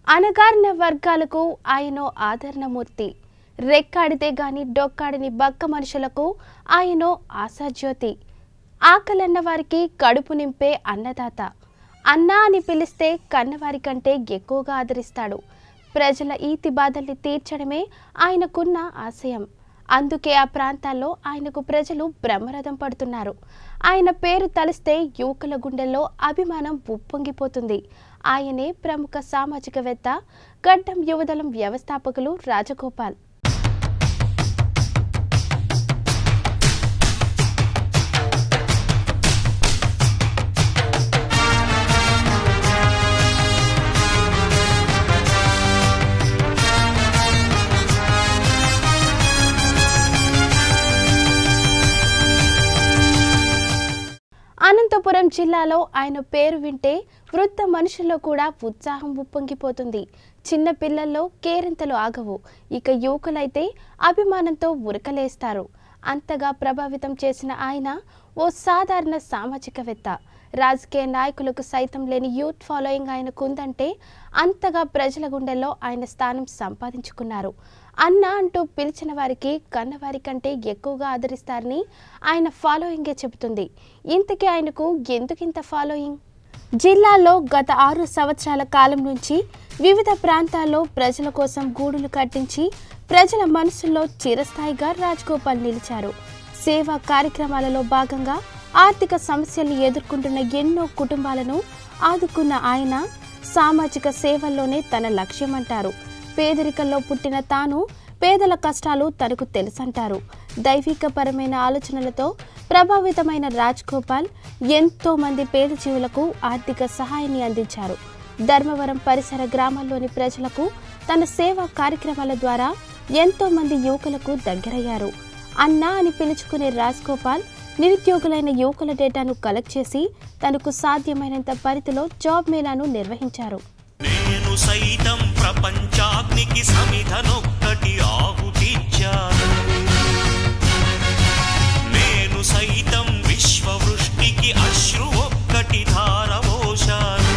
అణగారిన వర్గాలకు ఆయన ఆదరణమూర్తి రెక్కాడితే గాని డొక్కాడిని బక్క మనుషులకు ఆయనో ఆశాజ్యోతి ఆకలన్న వారికి కడుపు నింపే అన్నదాత అన్నా అని పిలిస్తే కన్నవారి కంటే ఎక్కువగా ఆదరిస్తాడు ప్రజల ఈతి బాధల్ని తీర్చడమే ఆయనకున్న ఆశయం అందుకే ఆ ప్రాంతాల్లో ఆయనకు ప్రజలు బ్రహ్మరథం పడుతున్నారు ఆయన పేరు తలిస్తే యువకుల గుండెల్లో అభిమానం ఉప్పొంగిపోతుంది ఆయనే ప్రముఖ సామాజికవేత్త గడ్డం యువదళం వ్యవస్థాపకులు రాజగోపాల్ అనంతపురం జిల్లాలో ఆయన పేరు వింటే వృద్ధ మనుషుల్లో కూడా ఉత్సాహం ఉప్పొంగిపోతుంది చిన్న పిల్లల్లో కేరింతలు ఆగవు ఇక యువకులైతే అభిమానంతో ఉరకలేస్తారు అంతగా ప్రభావితం చేసిన ఆయన ఓ సాధారణ సామాజికవేత్త రాజకీయ నాయకులకు సైతం లేని యూత్ ఫాలోయింగ్ ఆయనకు ఉందంటే అంతగా ప్రజల గుండెల్లో ఆయన స్థానం సంపాదించుకున్నారు అన్న అంటూ పిలిచిన వారికి కన్నవారి కంటే ఎక్కువగా ఆదరిస్తారని ఆయన ఫాలోయింగే చెబుతుంది ఇంతకీ ఆయనకు ఎందుకింత ఫాలోయింగ్ జిల్లాలో గత ఆరు సంవత్సరాల కాలం నుంచి వివిధ ప్రాంతాల్లో ప్రజల కోసం గూడులు కట్టించి ప్రజల మనసుల్లో చిరస్థాయిగా రాజగోపాల్ నిలిచారు సేవా కార్యక్రమాలలో భాగంగా ఆర్థిక సమస్యల్ని ఎదుర్కొంటున్న ఎన్నో కుటుంబాలను ఆదుకున్న ఆయన సామాజిక సేవల్లోనే తన లక్ష్యమంటారు పేదరికంలో పుట్టిన తాను పేదల కష్టాలు తనకు తెలుసంటారు దైవికపరమైన ఆలోచనలతో ప్రభావితమైన రాజ్ గోపాల్ ఎంతో మంది పేద జీవులకు ఆర్థిక సహాయాన్ని అందించారు ధర్మవరం పరిసర గ్రామాల్లోని ప్రజలకు తన సేవా కార్యక్రమాల ద్వారా ఎంతో మంది యువకులకు దగ్గరయ్యారు అన్నా అని పిలుచుకునే రాజ్ గోపాల్ నిరుద్యోగులైన యువకుల డేటాను కలెక్ట్ చేసి తనకు సాధ్యమైనంత పరిధిలో జాబ్ మేళాను నిర్వహించారు నేను సైతం ప్రపంచాగ్నికి సమిధనొక్కటి ఆహుతిచ్చాను నేను సైతం విశ్వవృష్టికి అశ్రు ఒక్కటి ధారవోశాను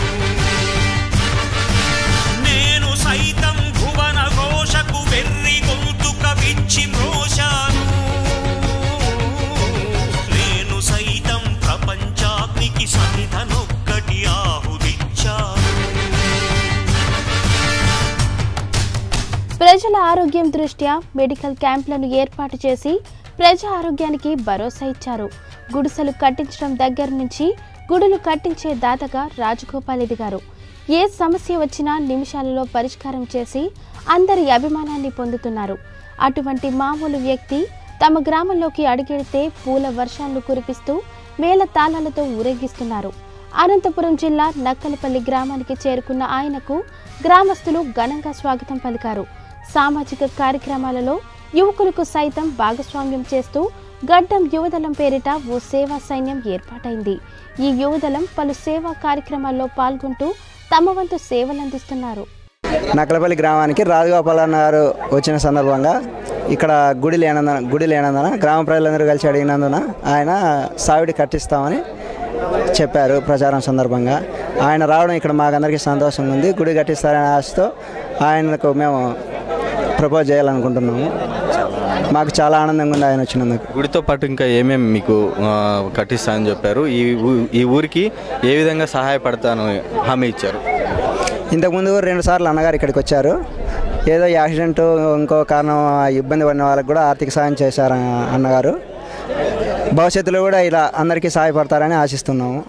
నేను సైతం భువన ఘోషకు వెర్రి గొంతుక విచ్చి మ్రోశాను నేను సైతం ప్రపంచాగ్నికి సమిధనొక్కటి ఆహుతిచ్చాను ప్రజల ఆరోగ్యం దృష్ట్యా మెడికల్ క్యాంపులను ఏర్పాటు చేసి ప్రజా ఆరోగ్యానికి భరోసా ఇచ్చారు గుడిసెలు కట్టించడం దగ్గర నుంచి గుడులు కట్టించే దాతగా రాజగోపాల్ ఎదిగారు ఏ సమస్య వచ్చినా నిమిషాలలో పరిష్కారం చేసి అందరి అభిమానాన్ని పొందుతున్నారు అటువంటి మామూలు వ్యక్తి తమ గ్రామంలోకి అడుగెడితే పూల వర్షాలను కురిపిస్తూ మేళ తాళాలతో ఊరేగిస్తున్నారు అనంతపురం జిల్లా నక్కలపల్లి గ్రామానికి చేరుకున్న ఆయనకు గ్రామస్తులు ఘనంగా స్వాగతం పలికారు సామాజిక కార్యక్రమాలలో యువకులకు సైతం భాగస్వామ్యం చేస్తూ గడ్డం యువదళం పేరిట ఓ సేవా సైన్యం ఏర్పాటైంది ఈ యువదళం పలు సేవా కార్యక్రమాల్లో పాల్గొంటూ తమ వంతు సేవలందిస్తున్నారు నక్కలపల్లి గ్రామానికి రాజగోపాలన్న గారు వచ్చిన సందర్భంగా ఇక్కడ గుడి లేనందున గుడి లేనందున గ్రామ ప్రజలందరూ కలిసి అడిగినందున ఆయన సావిడి కట్టిస్తామని చెప్పారు ప్రచారం సందర్భంగా ఆయన రావడం ఇక్కడ మాకందరికీ సంతోషంగా ఉంది గుడి కట్టిస్తారనే ఆశతో ఆయనకు మేము ప్రపోజ్ చేయాలనుకుంటున్నాము మాకు చాలా ఆనందంగా ఉంది ఆయన వచ్చినందుకు గుడితో పాటు ఇంకా ఏమేమి మీకు ఆ, కట్టిస్తానని చెప్పారు ఈ ఊ- ఈ ఊరికి ఏ విధంగా సహాయపడతాను హామీ ఇచ్చారు ఇంతకుముందు రెండు సార్లు అన్నగారు ఇక్కడికి వచ్చారు ఏదో యాక్సిడెంట్ ఇంకో కారణం ఇబ్బంది పడిన వాళ్ళకి కూడా ఆర్థిక సాయం చేశారు అన్నగారు భవిష్యత్తులో కూడా ఇలా అందరికీ సహాయపడతారని ఆశిస్తున్నాము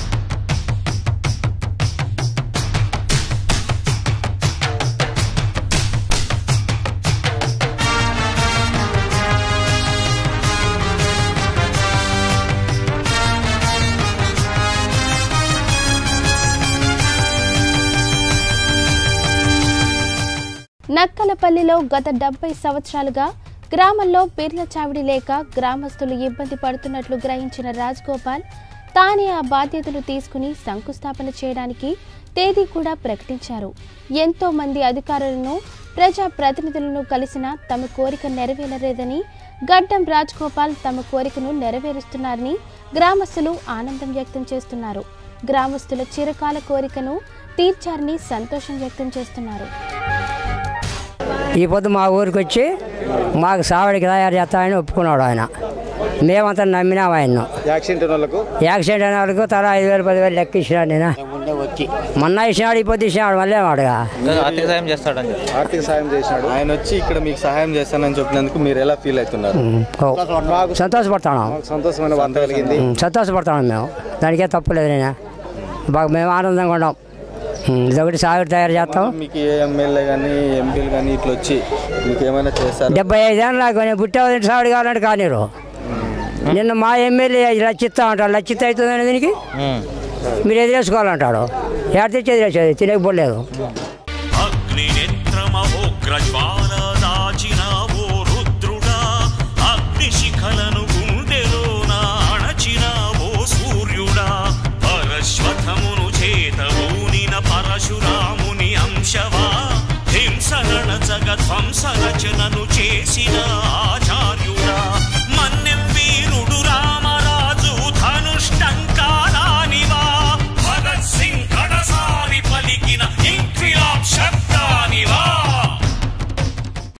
నక్కలపల్లిలో గత డెబ్బై సంవత్సరాలుగా గ్రామంలో పీర్ల చావిడి లేక గ్రామస్తులు ఇబ్బంది పడుతున్నట్లు గ్రహించిన రాజగోపాల్ తానే ఆ బాధ్యతలు తీసుకుని శంకుస్థాపన చేయడానికి తేదీ కూడా ప్రకటించారు ఎంతో మంది అధికారులను ప్రజా ప్రతినిధులను కలిసిన తమ కోరిక నెరవేరలేదని గడ్డం రాజగోపాల్ తమ కోరికను నెరవేరుస్తున్నారని గ్రామస్తులు ఆనందం వ్యక్తం చేస్తున్నారు గ్రామస్తుల చిరకాల కోరికను తీర్చారని సంతోషం వ్యక్తం చేస్తున్నారు ఈ పొద్దు మా ఊరికి వచ్చి మాకు సావడికి తయారు చేస్తామని ఒప్పుకున్నాడు ఆయన మేమంతా నమ్మినాం ఆయన్ను యాక్సిడెంట్ వాళ్ళకు యాక్సిడెంట్ అయిన వాళ్ళకు తల ఐదు వేలు పదివేలు లెక్క ఇచ్చినాడు నేను మొన్న ఇచ్చినాడు ఈ పొద్దు ఇచ్చినాడు మళ్ళీ వాడుగా ఆర్థిక సాయం చేస్తాడని చెప్పి ఆర్థిక సాయం చేసినాడు ఆయన వచ్చి ఇక్కడ మీకు సహాయం చేస్తానని చెప్పినందుకు మీరు ఎలా ఫీల్ అవుతున్నారు ఓ. సంతోషపడతాను సంతోషమైన వార్త కలిగింది ఉమ్, సంతోషపడతాను మేము దానికే తప్పులేదు నేను బాగా మేము ఆనందంగా ఉన్నాం ఉమ్, ఇదొకటి సాగుడు తయారు చేస్తాం మీకు ఏ ఎమ్మెల్యే కానీ ఎంపీలు కానీ ఇట్లా వచ్చి మీకు ఏమైనా చేస్తారు డెబ్బై ఐదేళ్ళు నాకు నేను పుట్టే సాగుడు కావాలంటే కానీరు నిన్న మా ఎమ్మెల్యే లచ్చిస్తా అంటాడు లచ్చిత అవుతుందని దీనికి మీరు ఎదిరేసుకోవాలంటాడు ఎక్కడ తెచ్చి ఎదిరేసేది తినకపోలేదు అగ్ని నేత్రమహోగ్ర జ్వాల దాచినావో రుద్రుడా అగ్ని శిఖలను గుండెలోన అణచినావో సూర్యుడా పరశ్వథమును చేతవూనిన పరశురాముని అంశవా హింసరణ జగధ్వంస రచనను చే